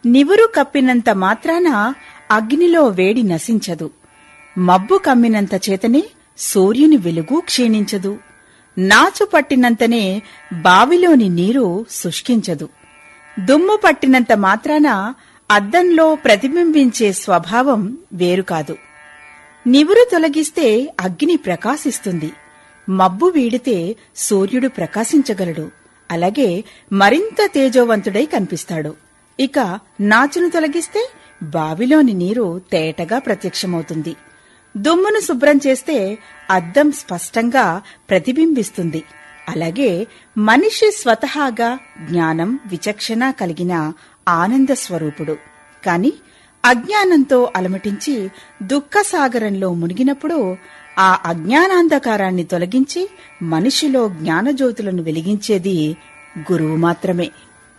నివురు కప్పినంత మాత్రాన అగ్నిలో వేడి నశించదు మబ్బు కమ్మినంత చేతనే సూర్యుని వెలుగు క్షీణించదు నాచు పట్టినంతనే బావిలోని నీరు శుష్కించదు దుమ్ము పట్టినంత మాత్రాన అద్దంలో ప్రతిబింబించే స్వభావం వేరు కాదు నివురు తొలగిస్తే అగ్ని ప్రకాశిస్తుంది మబ్బు వీడితే సూర్యుడు ప్రకాశించగలడు అలాగే మరింత తేజోవంతుడై కనిపిస్తాడు ఇక నాచును తొలగిస్తే బావిలోని నీరు తేటగా ప్రత్యక్షమవుతుంది దుమ్మును శుభ్రం చేస్తే అద్దం స్పష్టంగా ప్రతిబింబిస్తుంది అలాగే మనిషి స్వతహాగా జ్ఞానం విచక్షణ కలిగిన ఆనంద స్వరూపుడు కాని అజ్ఞానంతో అలమటించి దుఃఖసాగరంలో మునిగినప్పుడు ఆ అజ్ఞానాంధకారాన్ని తొలగించి మనిషిలో జ్ఞానజ్యోతులను వెలిగించేది గురువు మాత్రమే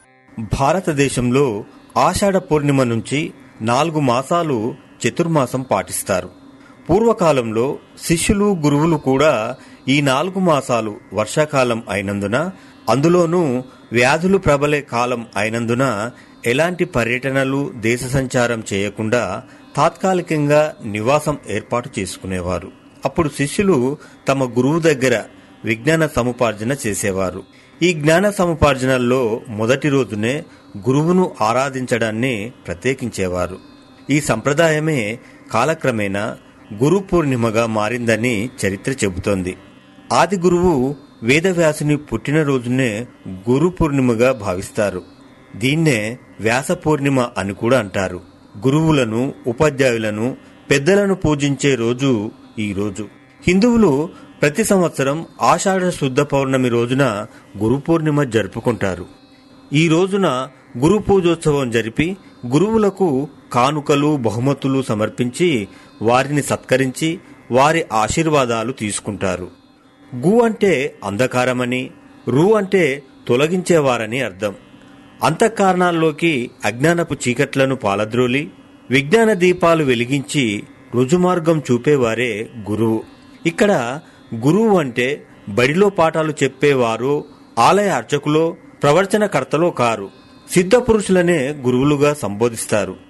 భారతదేశంలో ఆషాఢ పూర్ణిమ నుంచి నాలుగు మాసాలు చతుర్మాసం పాటిస్తారు పూర్వకాలంలో శిష్యులు గురువులు కూడా ఈ నాలుగు మాసాలు వర్షాకాలం అయినందున అందులోనూ వ్యాధులు ప్రబలే కాలం అయినందున ఎలాంటి పర్యటనలు దేశ సంచారం చేయకుండా తాత్కాలికంగా నివాసం ఏర్పాటు చేసుకునేవారు అప్పుడు శిష్యులు తమ గురువు దగ్గర విజ్ఞాన సముపార్జన చేసేవారు ఈ జ్ఞాన సముపార్జనల్లో మొదటి రోజునే గురువును ఆరాధించడాన్ని ప్రత్యేకించేవారు ఈ సంప్రదాయమే కాలక్రమేణా గురు పూర్ణిమగా మారిందని చరిత్ర చెబుతోంది ఆది గురువు వేదవ్యాసుని పుట్టినరోజునే గురు పూర్ణిమగా భావిస్తారు దీన్నే వ్యాస పూర్ణిమ అని కూడా అంటారు గురువులను ఉపాధ్యాయులను పెద్దలను పూజించే రోజు ఈ రోజు హిందువులు ప్రతి సంవత్సరం ఆషాఢ శుద్ధ పౌర్ణమి రోజున గురు పూర్ణిమ జరుపుకుంటారు ఈ రోజున గురు పూజోత్సవం జరిపి గురువులకు కానుకలు బహుమతులు సమర్పించి వారిని సత్కరించి వారి ఆశీర్వాదాలు తీసుకుంటారు గు అంటే అంధకారమని రు అంటే తొలగించేవారని అర్థం అంతఃకారణాల్లోకి అజ్ఞానపు చీకట్లను పాలద్రోలి విజ్ఞాన దీపాలు వెలిగించి రుజుమార్గం చూపేవారే గురువు ఇక్కడ గురువు అంటే బడిలో పాఠాలు చెప్పేవారు ఆలయ అర్చకులో ప్రవచనకర్తలో కారు సిద్ధ పురుషులనే గురువులుగా సంబోధిస్తారు